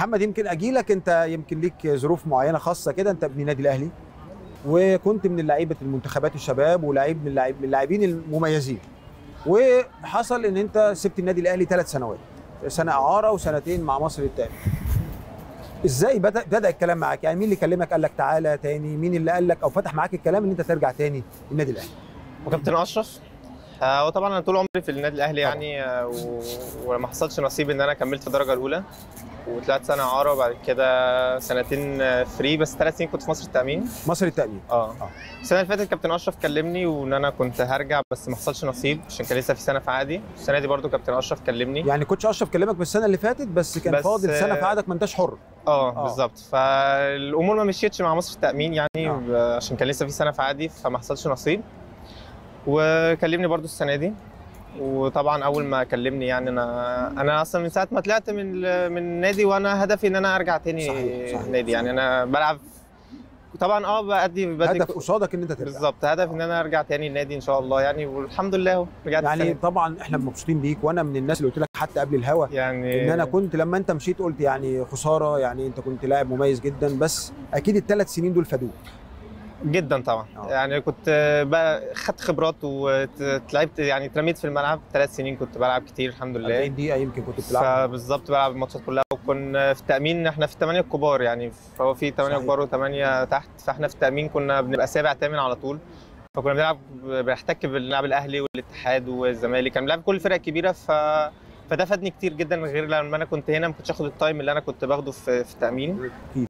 محمد يمكن اجي لك انت يمكن ليك ظروف معينه خاصه كده انت ابن النادي الاهلي وكنت من لعيبه المنتخبات الشباب ولاعيب من اللاعب- من اللاعبين المميزين وحصل ان انت سبت النادي الاهلي ثلاث سنوات سنه اعاره وسنتين مع مصر التاني ازاي بدا بدا الكلام معاك يعني مين اللي كلمك قال لك تعالى تاني مين اللي قال لك او فتح معاك الكلام ان انت ترجع تاني النادي الاهلي وكابتن اشرف آه، وطبعا انا طول عمري في النادي الاهلي يعني آه، و- وما حصلش نصيب ان انا كملت في الدرجه الاولى وطلعت سنه اعاره وبعد كده سنتين آه، فري بس ثلاث سنين كنت في مصر التامين مصر التامين اه آه. السنه اللي فاتت كابتن اشرف كلمني وان انا كنت هرجع بس ما حصلش نصيب عشان كان لسه في سنه في عادي السنه دي برضو كابتن اشرف كلمني يعني كوتش اشرف كلمك في السنه اللي فاتت بس كان بس، فاضل سنه آه، في عقدك ما انتش حر اه آه. بالظبط فالامور ما مشيتش مع مصر التامين يعني آه. آه. عشان كان لسه في سنه في عادي فما حصلش نصيب وكلمني برضو السنه دي وطبعا اول ما كلمني يعني انا انا اصلا من ساعه ما طلعت من ال- من النادي وانا هدفي ان انا ارجع تاني صحيح، صحيح، نادي يعني انا بلعب طبعا اه بادي بدي هدف قصادك ان انت ترجع بالظبط هدف ان انا ارجع تاني النادي ان شاء الله يعني والحمد لله اهو رجعت يعني السنة دي. طبعا احنا مبسوطين بيك وانا من الناس اللي قلت لك حتى قبل الهوا يعني ان انا كنت لما انت مشيت قلت يعني خساره يعني انت كنت لاعب مميز جدا بس اكيد الثلاث سنين دول فادوك جدا طبعا آه. يعني كنت بقى خدت خبرات وتلعبت يعني اترميت في الملعب ثلاث سنين كنت بلعب كتير الحمد 40 لله دقيقه يمكن كنت بتلعب فبالظبط بلعب الماتشات كلها وكنا في التامين احنا في الثمانيه الكبار يعني فهو في ثمانيه صحيح. كبار وثمانيه تحت فاحنا في التامين كنا بنبقى سابع ثامن على طول فكنا بنلعب بنحتك بنلعب الاهلي والاتحاد والزمالك كان بنلعب كل الفرق الكبيره ف فده فادني كتير جدا غير لما انا كنت هنا ما كنتش اخد التايم اللي انا كنت باخده في في التامين